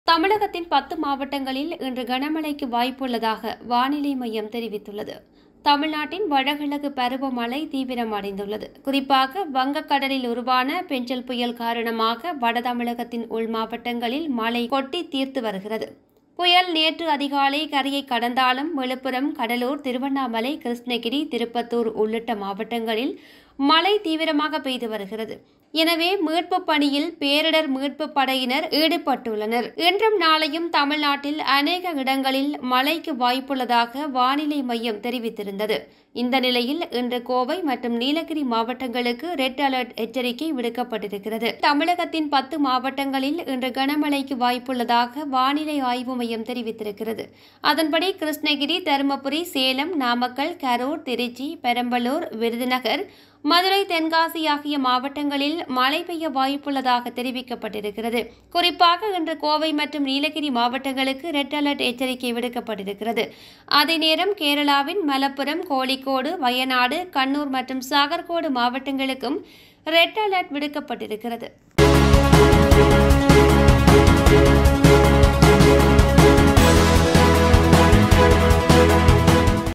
தமிழகத்தின் பத்து மாவட்டங்களில் இன்று கனமழைக்கு வாய்ப்புள்ளதாக வானிலை மையம் தெரிவித்துள்ளது தமிழ்நாட்டின் வடகிழக்கு பருவமழை தீவிரமடைந்துள்ளது குறிப்பாக வங்கக்கடலில் உருவான பெஞ்சல் புயல் காரணமாக வட தமிழகத்தின் உள் மாவட்டங்களில் மழை கொட்டி தீர்த்து வருகிறது புயல் நேற்று அதிகாலை கரையை கடந்தாலும் விழுப்புரம் கடலூர் திருவண்ணாமலை கிருஷ்ணகிரி திருப்பத்தூர் உள்ளிட்ட மாவட்டங்களில் மழை தீவிரமாக பெய்து வருகிறது எனவே மீட்பு பணியில் பேரிடர் மீட்பு படையினர் ஈடுபட்டுள்ளனர் இன்றும் நாளையும் தமிழ்நாட்டில் அநேக இடங்களில் மழைக்கு வாய்ப்புள்ளதாக வானிலை மையம் தெரிவித்திருந்தது இந்த நிலையில் இன்று கோவை மற்றும் நீலகிரி மாவட்டங்களுக்கு ரெட் அலர்ட் எச்சரிக்கை விடுக்கப்பட்டிருக்கிறது தமிழகத்தின் பத்து மாவட்டங்களில் இன்று கனமழைக்கு வாய்ப்புள்ளதாக வானிலை ஆய்வு மையம் தெரிவித்திருக்கிறது அதன்படி கிருஷ்ணகிரி தருமபுரி சேலம் நாமக்கல் கரூர் திருச்சி பெரம்பலூர் விருதுநகர் மதுரை தென்காசி ஆகிய மாவட்டங்களில் மழை பெய்ய வாய்ப்புள்ளதாக தெரிவிக்கப்பட்டிருக்கிறது குறிப்பாக இன்று கோவை மற்றும் நீலகிரி மாவட்டங்களுக்கு ரெட் அலர்ட் எச்சரிக்கை விடுக்கப்பட்டிருக்கிறது அதே நேரம் கேரளாவின் மலப்புரம் கோழிக்கோடு வயநாடு கண்ணூர் மற்றும் சாகர்கோடு மாவட்டங்களுக்கும் ரெட் அலர்ட் விடுக்கப்பட்டிருக்கிறது